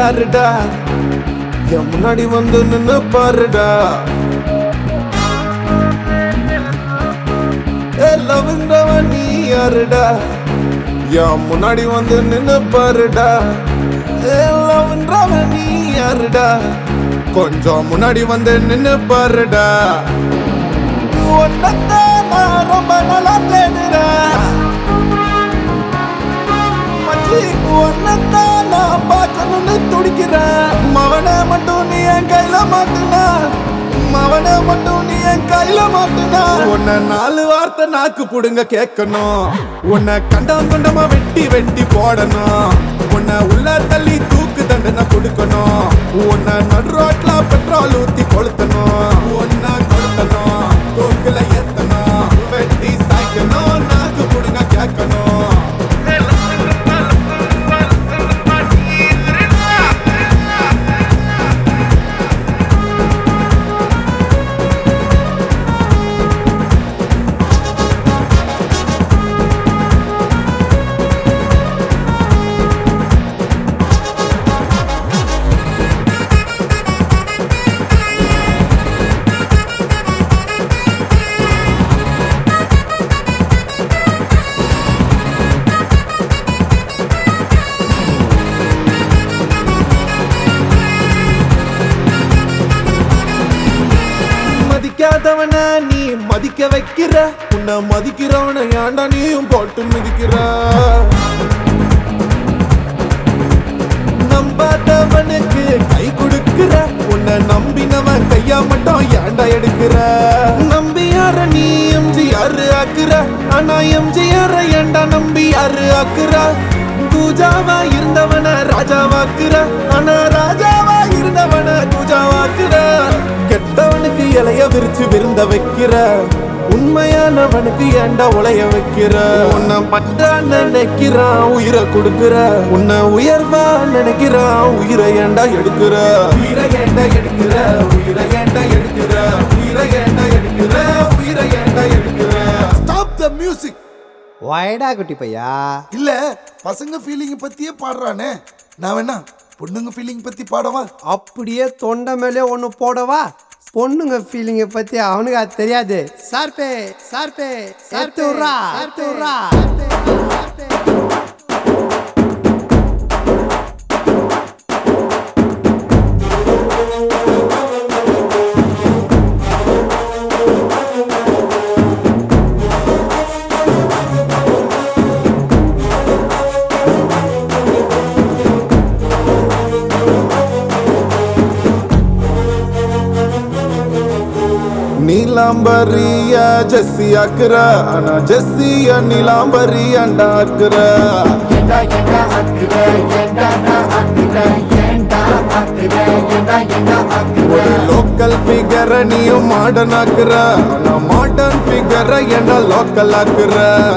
யாருடா என் முன்னாடி வந்து நின்னு பாருடா ஏ லவ்ன்றவன் நீ யாருடா என் முன்னாடி வந்து நின்னு பாருடா ஏ லவ்ன்றவன் நீ யாருடா கொஞ்சம் முன்னாடி வந்து நின்னு பாருடா உன்னத்தான் நான் ரொம்ப நல்லா தேடுறேன் மச்சி, உன்னைத்தான் நான் பார்க்கணும்னு துடிக்கிறேன் மவனை மட்டும் நீ என் கையில மாட்டுனா மவனை மட்டும் நீ என் கையில மாட்டுனா உன்னை நாலு வார்த்தை நாக்கு புடுங்க கேட்கணும் உன்னை கண்டம் கண்டமா வெட்டி வெட்டி போடணும் உன்னை உள்ள தள்ளி தூக்கு தண்டனை கொடுக்கணும் உன்னை நடுரோட்ல பெட்ரோல் ஊத்தி கொளுத்தணும் உன்னை கொளுத்தணும் தூக்குல ஏத்தணும் வெட்டி சாய்க்கணும் நாக்கு புடுங்க கேட்கணும் மதிக்காதவன நீ மதிக்க வைக்கிற உன்னை மதிக்கிறவன ஏன்டா நீயும் போட்டு மிதிக்கிற நம்பாதவனுக்கு கை கொடுக்கிற உன்னை நம்பினவன் கையா மட்டும் ஏன்டா எடுக்கிற நம்பி யார நீ எம்ஜிஆர் ஆக்குற ஆனா எம்ஜிஆர் ஏன்டா நம்பி யாரு ஆக்குற தூஜாவா இருந்தவன ராஜாவாக்குற ஆனா ராஜாவா இருந்தவன தூஜாவாக்குற கெட்டவனுக்கு இலைய விரிச்சு விருந்த வைக்கிற உண்மையானவனுக்கு ஏண்டா உலைய வைக்கிற உன்னை பட்டா நினைக்கிறான் உயிரை கொடுக்கிற உன்னை உயர்வா நினைக்கிறான் உயிரை ஏண்டா எடுக்கிற உயிரை ஏண்டா எடுக்கிற உயிரை ஏண்டா எடுக்கிற உயிரை ஏண்டா எடுக்கிற உயிரை ஏண்டா எடுக்கிற ஸ்டாப் த மியூசிக் வாயடா குட்டி பையா இல்ல பசங்க ஃபீலிங் பத்தியே பாடுறானே நான் வேணா பொண்ணுங்க ஃபீலிங் பத்தி பாடவா அப்படியே தொண்டை மேலே ஒன்று போடவா பொண்ணுங்க ஃபீலிங்கை பத்தி அவனுக்கு அது தெரியாது சார்பே சார்பே சார்பே சார்பே நீலாம்பரிய ஜெஸ்ஸி ஆக்குற ஆனா ஜெஸ்ஸிய நீலாம்பரிய ஆக்குற ஒரு லோக்கல் ஃபிகர நீயும் மாடர்ன் ஆக்குற ஆனா மாடர்ன் ஃபிகர என்ன லோக்கல் ஆக்குற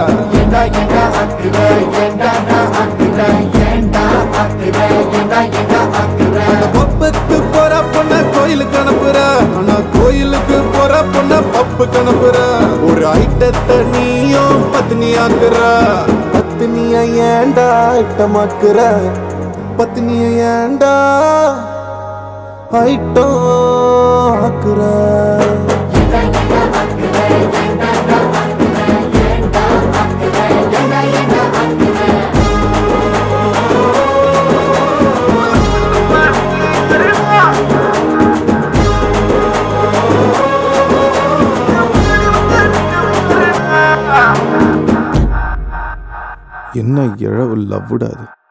அந்த பப்புக்கு போற பொண்ண கோயிலுக்கு அனுப்புற ஆனா கோயிலுக்கு போற பொண்ண பப்புக்கு அனுப்புற ஒரு ஐட்டத்தை நீயும் பத்னி ஆக்குற பத்னிய ஏண்டா ஐட்டமாக்குற பத்னிய ஏண்டா ஐட்டம் ஆக்குற என்ன இழவு லவ்வுடாது